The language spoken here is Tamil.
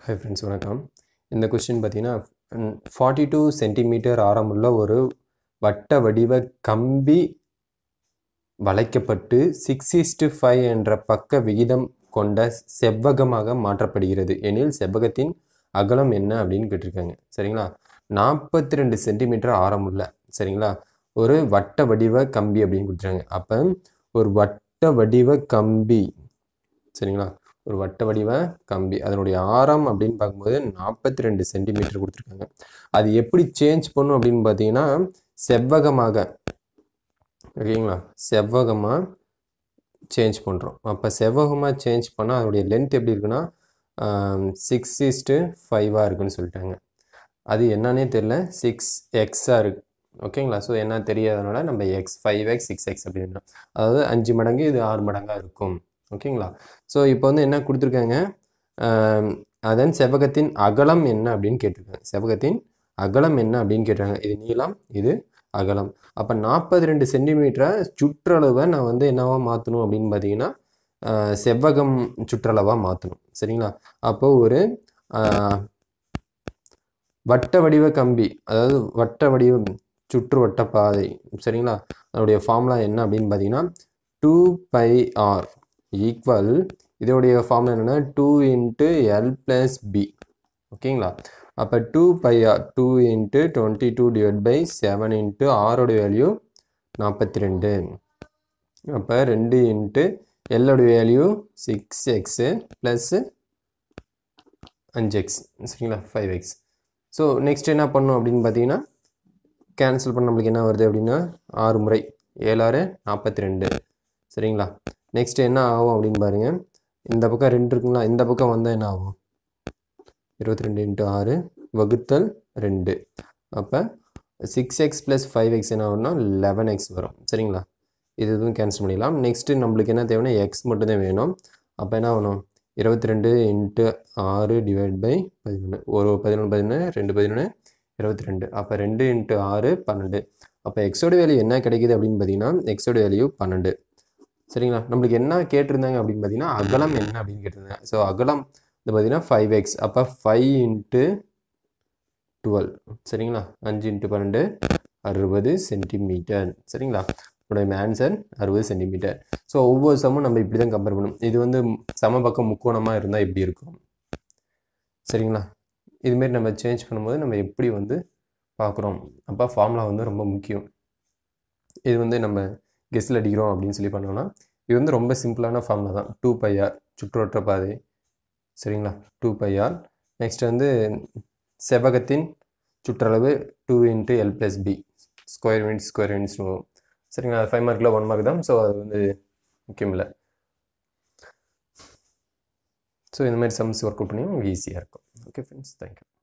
ஹாய் ஃப்ரெண்ட்ஸ் வணக்கம் இந்த கொஸ்டின் பார்த்தீங்கன்னா ஃபார்ட்டி டூ சென்டிமீட்டர் ஆரமுள்ள ஒரு வட்ட வடிவ கம்பி வளைக்கப்பட்டு சிக்ஸ் இஸ்டு ஃபைவ் என்ற பக்க விகிதம் கொண்ட செவ்வகமாக மாற்றப்படுகிறது எனில் செவ்வகத்தின் அகலம் என்ன அப்படின்னு கேட்டிருக்காங்க சரிங்களா நாற்பத்தி ரெண்டு சென்டிமீட்டர் ஆரமுள்ள சரிங்களா ஒரு வட்ட வடிவ கம்பி அப்படின்னு கொடுத்துருக்காங்க அப்போ ஒரு வட்ட வடிவ கம்பி சரிங்களா ஒரு வட்ட வடிவ கம்பி அதனுடைய ஆரம் அப்படின்னு பார்க்கும்போது நாற்பத்தி ரெண்டு சென்டிமீட்டர் கொடுத்துருக்காங்க அது எப்படி சேஞ்ச் பண்ணும் அப்படின்னு பார்த்தீங்கன்னா செவ்வகமாக ஓகேங்களா செவ்வகமாக சேஞ்ச் பண்ணுறோம் அப்போ செவ்வகமாக சேஞ்ச் பண்ணால் அதனுடைய லென்த் எப்படி இருக்குன்னா சிக்ஸ் இஸ்ட்டு ஃபைவாக இருக்குன்னு சொல்லிட்டாங்க அது என்னன்னே தெரில சிக்ஸ் எக்ஸாக இருக்கு ஓகேங்களா ஸோ என்ன தெரியாதனால நம்ம X five X six X அப்படின்னா அதாவது அஞ்சு மடங்கு இது ஆறு மடங்காக இருக்கும் ஓகேங்களா ஸோ இப்போ வந்து என்ன கொடுத்துருக்காங்க அதன் செவ்வகத்தின் அகலம் என்ன அப்படின்னு கேட்டிருக்காங்க செவ்வகத்தின் அகலம் என்ன அப்படின்னு கேட்டிருக்காங்க இது நீளம் இது அகலம் அப்போ நாற்பது ரெண்டு சென்டிமீட்டரை சுற்றளவை நான் வந்து என்னவா மாற்றணும் அப்படின்னு பார்த்தீங்கன்னா செவ்வகம் சுற்றளவாக மாற்றணும் சரிங்களா அப்போ ஒரு வட்ட வடிவ கம்பி அதாவது வட்ட வடிவ சுற்று வட்ட பாதை சரிங்களா அதனுடைய ஃபார்முலா என்ன அப்படின்னு பார்த்தீங்கன்னா டூ பை ஆர் ஈக்குவல் இதோடைய ஃபார்முலா என்னென்னா two into L plus B ஓகேங்களா அப்போ two pi R two into twenty two divide by seven into ஆரோடைய வேல்யூ நாற்பத்தி ரெண்டு அப்போ ரெண்டு இன்ட்டு எல்லோட வேல்யூ சிக்ஸ் எக்ஸு ப்ளஸ்ஸு அஞ்சு எக்ஸ் சரிங்களா ஃபைவ் எக்ஸ் ஸோ நெக்ஸ்ட் என்ன பண்ணும் அப்படின்னு பார்த்தீங்கன்னா கேன்சல் பண்ண நம்மளுக்கு என்ன வருது அப்படின்னா ஆறு முறை ஏழாறு நாற்பத்தி ரெண்டு சரிங்களா நெக்ஸ்ட் என்ன ஆகும் அப்படின்னு பாருங்கள் இந்த பக்கம் ரெண்டு இருக்குங்களா இந்த பக்கம் வந்தால் என்ன ஆகும் இருபத்தி ரெண்டு இன்ட்டு ஆறு வகுத்தல் ரெண்டு அப்போ six X plus five X என்ன ஆகும்னா லெவன் எக்ஸ் வரும் சரிங்களா இது இதுவும் கேன்சல் பண்ணிடலாம் நெக்ஸ்ட்டு நம்மளுக்கு என்ன தேவைன்னா எக்ஸ் மட்டும்தான் வேணும் அப்போ என்ன ஆகணும் இருபத்தி ரெண்டு இன்ட்டு ஆறு டிவைட் பை பதினொன்று ஒரு பதினொன்று பதினொன்று ரெண்டு பதினொன்று இருபத்தி ரெண்டு அப்போ ரெண்டு இன்ட்டு ஆறு பன்னெண்டு அப்போ எக்ஸோட வேல்யூ என்ன கிடைக்குது அப்படின்னு பார்த்தீங்கன்னா எக்ஸோட வேல்யூ பன்னெண்டு சரிங்களா நம்மளுக்கு என்ன கேட்டிருந்தாங்க அப்படின்னு பார்த்தீங்கன்னா அகலம் என்ன அப்படின்னு கேட்டிருந்தாங்க ஸோ அகலம் இது பார்த்தீங்கன்னா ஃபைவ் எக்ஸ் அப்போ ஃபைவ் இன்ட்டு டுவெல் சரிங்களா அஞ்சு இன்ட்டு பன்னெண்டு அறுபது சென்டிமீட்டர் சரிங்களா உடைய ஆன்சர் அறுபது சென்டிமீட்டர் ஸோ ஒவ்வொரு சமம் நம்ம இப்படி தான் கம்பேர் பண்ணணும் இது வந்து சம பக்கம் முக்கோணமாக இருந்தால் இப்படி இருக்கும் சரிங்களா இதுமாரி நம்ம சேஞ்ச் பண்ணும்போது நம்ம எப்படி வந்து பார்க்குறோம் அப்போ ஃபார்முலா வந்து ரொம்ப முக்கியம் இது வந்து நம்ம கெஸ்டில் அடிக்கிறோம் அப்படின்னு சொல்லி பண்ணோம்னா இது வந்து ரொம்ப சிம்பிளான ஃபார்முலா தான் டூ பைஆர் சுற்றுவட்ட பாதை சரிங்களா டூ பைஆர் நெக்ஸ்ட் வந்து செவ்வகத்தின் சுற்றளவு two into L plus B square unit square units வரும் சரிங்களா ஃபைவ் மார்க்கில் ஒன் மார்க் தான் ஸோ அது வந்து முக்கியம் இல்லை ஸோ இந்த மாதிரி சம்ஸ் ஒர்க் அவுட் பண்ணி உங்களுக்கு ஈஸியாக இருக்கும் ஓகே ஃப்ரெண்ட்ஸ் தேங்க்யூ